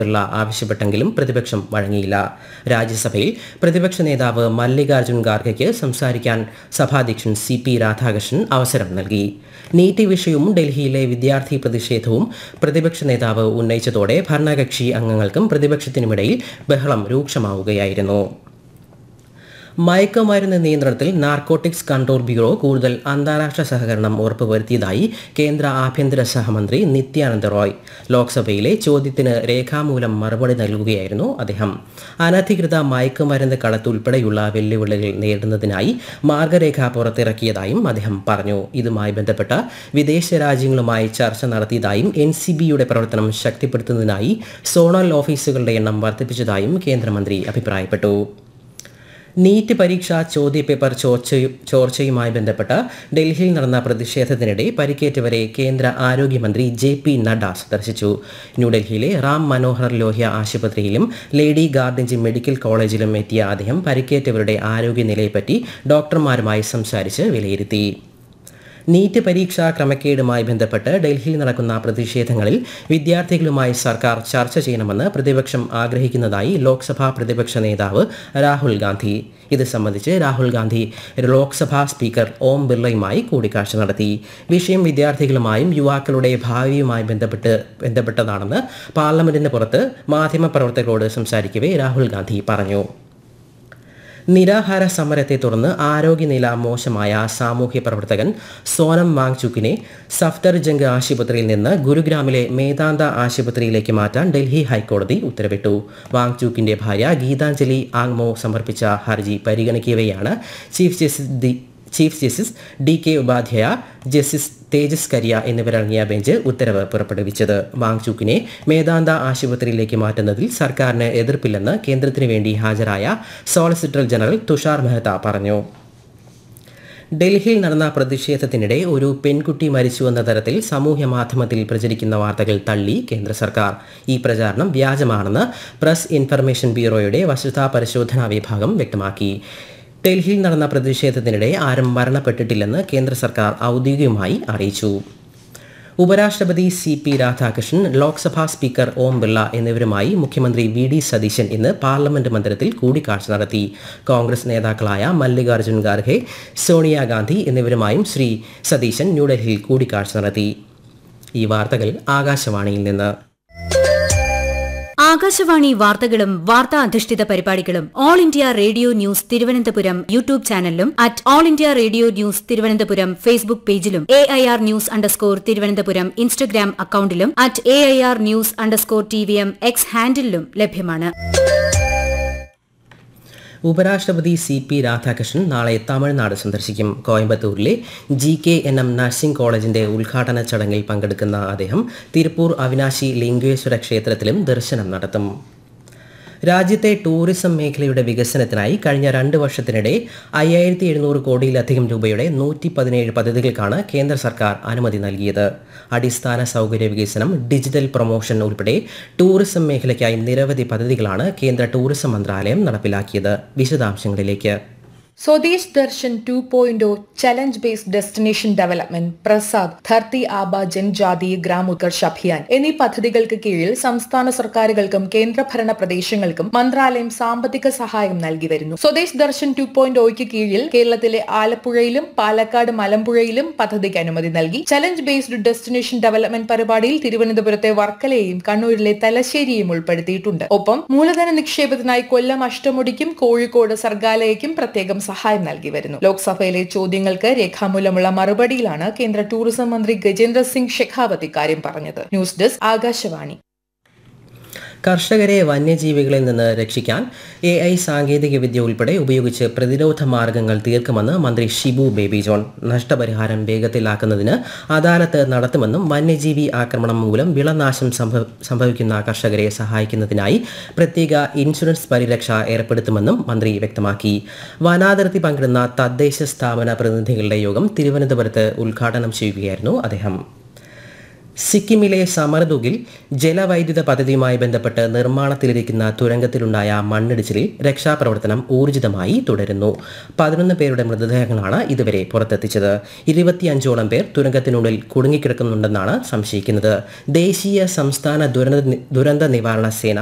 പിള്ള ആവശ്യപ്പെട്ടെങ്കിലും പ്രതിപക്ഷം വഴങ്ങിയില്ല രാജ്യസഭയിൽ പ്രതിപക്ഷ നേതാവ് മല്ലികാർജ്ജുൻ ഖാർഗെയ്ക്ക് സംസാരിക്കാൻ സഭാധ്യക്ഷൻ സി പി രാധാകൃഷ്ണൻ അവസരം നൽകി നീറ്റ് വിഷയവും ഡൽഹിയിലെ വിദ്യാർത്ഥി പ്രതിഷേധവും പ്രതിപക്ഷ നേതാവ് ഉന്നയിച്ചതോടെ ഭരണകക്ഷി അംഗങ്ങൾക്കും പ്രതിപക്ഷത്തിനുമിടയിൽ ബഹളം രൂക്ഷമാവുകയായിരുന്നു മയക്കുമരുന്ന് നിയന്ത്രണത്തിൽ നാർക്കോട്ടിക്സ് കൺട്രോൾ ബ്യൂറോ കൂടുതൽ അന്താരാഷ്ട്ര സഹകരണം ഉറപ്പുവരുത്തിയതായി കേന്ദ്ര ആഭ്യന്തര സഹമന്ത്രി നിത്യാനന്ദ റോയ് ലോക്സഭയിലെ ചോദ്യത്തിന് രേഖാമൂലം മറുപടി നൽകുകയായിരുന്നു അദ്ദേഹം അനധികൃത മയക്കുമരുന്ന് കടത്തുൾപ്പെടെയുള്ള വെല്ലുവിളികൾ നേരിടുന്നതിനായി മാർഗരേഖ പുറത്തിറക്കിയതായും അദ്ദേഹം പറഞ്ഞു ഇതുമായി ബന്ധപ്പെട്ട വിദേശ രാജ്യങ്ങളുമായി ചർച്ച നടത്തിയതായും എൻ സി ബിയുടെ പ്രവർത്തനം ശക്തിപ്പെടുത്തുന്നതിനായി സോണൽ ഓഫീസുകളുടെ എണ്ണം വർദ്ധിപ്പിച്ചതായും കേന്ദ്രമന്ത്രി അഭിപ്രായപ്പെട്ടു നീറ്റ് പരീക്ഷാ ചോദ്യപേപ്പർ ചോർച്ചയു ചോർച്ചയുമായി ബന്ധപ്പെട്ട് ഡൽഹിയിൽ നടന്ന പ്രതിഷേധത്തിനിടെ പരിക്കേറ്റവരെ കേന്ദ്ര ആരോഗ്യമന്ത്രി ജെ പി നഡ്ഡ സന്ദർശിച്ചു ന്യൂഡൽഹിയിലെ റാം മനോഹർ ലോഹ്യ ആശുപത്രിയിലും ലേഡി ഗാർഡൻജി മെഡിക്കൽ കോളേജിലും എത്തിയ അദ്ദേഹം പരിക്കേറ്റവരുടെ ആരോഗ്യനിലയെപ്പറ്റി ഡോക്ടർമാരുമായി സംസാരിച്ച് വിലയിരുത്തി നീറ്റ് പരീക്ഷാ ക്രമക്കേടുമായി ബന്ധപ്പെട്ട് ഡൽഹിയിൽ നടക്കുന്ന പ്രതിഷേധങ്ങളിൽ വിദ്യാർത്ഥികളുമായി സർക്കാർ ചർച്ച ചെയ്യണമെന്ന് പ്രതിപക്ഷം ആഗ്രഹിക്കുന്നതായി ലോക്സഭാ പ്രതിപക്ഷ നേതാവ് രാഹുൽ ഗാന്ധി ഇത് സംബന്ധിച്ച് രാഹുൽ ഗാന്ധി ലോക്സഭാ സ്പീക്കർ ഓം ബിർളയുമായി കൂടിക്കാഴ്ച നടത്തി വിഷയം വിദ്യാർത്ഥികളുമായും യുവാക്കളുടെ ഭാവിയുമായി ബന്ധപ്പെട്ട് ബന്ധപ്പെട്ടതാണെന്ന് പാർലമെന്റിന് പുറത്ത് മാധ്യമപ്രവർത്തകരോട് സംസാരിക്കവേ രാഹുൽ ഗാന്ധി പറഞ്ഞു നിരാഹാര സമരത്തെ തുടർന്ന് ആരോഗ്യനില മോശമായ സാമൂഹ്യ പ്രവർത്തകൻ സോനം വാങ്ചുക്കിനെ സഫ്ദർജംഗ് ആശുപത്രിയിൽ നിന്ന് ഗുരുഗ്രാമിലെ മേദാന്ത ആശുപത്രിയിലേക്ക് മാറ്റാൻ ഡൽഹി ഹൈക്കോടതി ഉത്തരവിട്ടു വാങ്ചുക്കിന്റെ ഭാര്യ ഗീതാഞ്ജലി ആങ്മോ സമർപ്പിച്ച ഹർജി പരിഗണിക്കവെയാണ് chief justice the chief justice D K Upadhyaya justice Tejas Kariya എന്നിവരടങ്ങിയ ബെഞ്ച് ഉത്തരവ് പുറപ്പെടുവിച്ചത് വാങ്ചുക്കിനെ മേദാന്ത ആശുപത്രിയിലേക്ക് മാറ്റുന്നതിൽ സർക്കാരിന് എതിർപ്പില്ലെന്ന് കേന്ദ്രത്തിനു വേണ്ടി ഹാജരായ സോളിസിറ്റർ ജനറൽ തുഷാർ മെഹ്ത്ത പറഞ്ഞു ഡൽഹിയിൽ നടന്ന പ്രതിഷേധത്തിനിടെ ഒരു പെൺകുട്ടി മരിച്ചുവെന്ന തരത്തിൽ സമൂഹ മാധ്യമത്തിൽ പ്രചരിക്കുന്ന വാർത്തകൾ തള്ളി കേന്ദ്ര സർക്കാർ ഈ പ്രചാരണം വ്യാജമാണെന്ന് പ്രസ് ഇൻഫർമേഷൻ ബ്യൂറോയുടെ വസ്തുതാ പരിശോധനാ വിഭാഗം വ്യക്തമാക്കി ഡൽഹിയിൽ നടന്ന പ്രതിഷേധത്തിനിടെ ആരും മരണപ്പെട്ടിട്ടില്ലെന്ന് കേന്ദ്ര സർക്കാർ ഔദ്യോഗികമായി അറിയിച്ചു ഉപരാഷ്ട്രപതി C P Radhakrishnan Lok Sabha speaker Om Birla എന്നിവരുമായി മുഖ്യമന്ത്രി വി ഡി സതീശൻ ഇന്ന് പാർലമെന്റ് മന്ദിരത്തിൽ കൂടിക്കാഴ്ച നടത്തി കോൺഗ്രസ് നേതാക്കളായ മല്ലികാർജ്ജുൻ ഖാർഗെ സോണിയാഗാന്ധി എന്നിവരുമായും ശ്രീ സതീശൻ ന്യൂഡൽഹിയിൽ കൂടിക്കാഴ്ച നടത്തി ഈ വാർത്തകൾ ആകാശവാണിയിൽ നിന്ന് ആകാശവാണി വാർത്തകളും വാർത്താ അധിഷ്ഠിത പരിപാടികളും All India Radio news Thiruvananthapuram YouTube ചാനലിലും at All India Radio news Thiruvananthapuram Facebook പേജിലും A I R news underscore Thiruvananthapuram Instagram അക്കൌണ്ടിലും at A I R news underscore T V M X ഹാൻഡിലും ലഭ്യമാണ് ഉപരാഷ്ട്രപതി സി പി രാധാകൃഷ്ണൻ നാളെ തമിഴ്നാട് സന്ദർശിക്കും കോയമ്പത്തൂരിലെ G K N M nursing കോളേജിന്റെ ഉദ്ഘാടന ചടങ്ങിൽ പങ്കെടുക്കുന്ന അദ്ദേഹം തിരുപ്പൂർ അവിനാശി ലിംഗേശ്വര ക്ഷേത്രത്തിലും ദർശനം നടത്തും രാജ്യത്തെ ടൂറിസം മേഖലയുടെ വികസനത്തിനായി കഴിഞ്ഞ രണ്ട് വർഷത്തിനിടെ അയ്യായിരത്തി എഴുന്നൂറ് കോടിയിലധികം രൂപയുടെ നൂറ്റി പതിനേഴ് പദ്ധതികൾക്കാണ് കേന്ദ്ര സർക്കാർ അനുമതി നൽകിയത് അടിസ്ഥാന സൗകര്യ വികസനം ഡിജിറ്റൽ പ്രൊമോഷൻ ഉൾപ്പെടെ ടൂറിസം മേഖലയ്ക്കായി നിരവധി പദ്ധതികളാണ് കേന്ദ്ര ടൂറിസം മന്ത്രാലയം നടപ്പിലാക്കിയത് വിശദാംശങ്ങളിലേക്ക് Swadesh Darshan two point challenge based destination development Prasad Dharti Aaba Janjati Gramotkarsh Abhiyan എന്നീ പദ്ധതികൾക്ക് കീഴിൽ സംസ്ഥാന സർക്കാരുകൾക്കും കേന്ദ്രഭരണ പ്രദേശങ്ങൾക്കും മന്ത്രാലയം സാമ്പത്തിക സഹായം നൽകി വരുന്നു സ്വദേശ് ദർശൻ ടു പോയിന്റ് ഒയ്ക്ക് കീഴിൽ കേരളത്തിലെ ആലപ്പുഴയിലും പാലക്കാട് മലമ്പുഴയിലും പദ്ധതിക്ക് അനുമതി നൽകി ചലഞ്ച് ബേസ്ഡ് ഡെസ്റ്റിനേഷൻ ഡെവലപ്മെന്റ് പരിപാടിയിൽ തിരുവനന്തപുരത്തെ വർക്കലയെയും കണ്ണൂരിലെ തലശ്ശേരിയും ഉൾപ്പെടുത്തിയിട്ടുണ്ട് ഒപ്പം മൂലധന നിക്ഷേപത്തിനായി കൊല്ലം അഷ്ടമുടിക്കും കോഴിക്കോട് സർഗാലയയ്ക്കും പ്രത്യേകം സഹായം നൽകി വരുന്നു ലോക്സഭയിലെ ചോദ്യങ്ങൾക്ക് രേഖാമൂലമുള്ള മറുപടിയിലാണ് കേന്ദ്ര ടൂറിസം മന്ത്രി ഗജേന്ദ്ര സിംഗ് ഷെഖാവത്ത് ഇക്കാര്യം പറഞ്ഞത് ന്യൂസ് ഡെസ്ക് ആകാശവാണി കർഷകരെ വന്യജീവികളിൽ നിന്ന് രക്ഷിക്കാൻ എ ഐ സാങ്കേതികവിദ്യ ഉൾപ്പെടെ ഉപയോഗിച്ച് പ്രതിരോധ മാർഗങ്ങൾ തീർക്കുമെന്ന് മന്ത്രി ഷിബു ബേബി ജോൺ നഷ്ടപരിഹാരം വേഗത്തിലാക്കുന്നതിന് അദാലത്ത് നടത്തുമെന്നും വന്യജീവി ആക്രമണം മൂലം വിളനാശം സംഭവ സംഭവിക്കുന്ന കർഷകരെ സഹായിക്കുന്നതിനായി പ്രത്യേക ഇൻഷുറൻസ് പരിരക്ഷ ഏർപ്പെടുത്തുമെന്നും മന്ത്രി വ്യക്തമാക്കി വനാതിർത്തി പങ്കിടുന്ന തദ്ദേശ സ്ഥാപന പ്രതിനിധികളുടെ യോഗം തിരുവനന്തപുരത്ത് ഉദ്ഘാടനം ചെയ്യുകയായിരുന്നു അദ്ദേഹം സിക്കിമിലെ സമർദുഗിൽ ജലവൈദ്യുത പദ്ധതിയുമായി ബന്ധപ്പെട്ട് നിർമ്മാണത്തിലിരിക്കുന്ന തുരങ്കത്തിലുണ്ടായ മണ്ണിടിച്ചിലിൽ രക്ഷാപ്രവർത്തനം ഊർജിതമായി തുടരുന്നു പതിനൊന്ന് പേരുടെ മൃതദേഹങ്ങളാണ് ഇതുവരെ പുറത്തെത്തിച്ചത് ഇരുപത്തിയഞ്ചോളം പേർ തുരങ്കത്തിനുള്ളിൽ കുടുങ്ങിക്കിടക്കുന്നുണ്ടെന്നാണ് സംശയിക്കുന്നത് ദേശീയ സംസ്ഥാന ദുരന്ത ദുരന്ത നിവാരണ സേന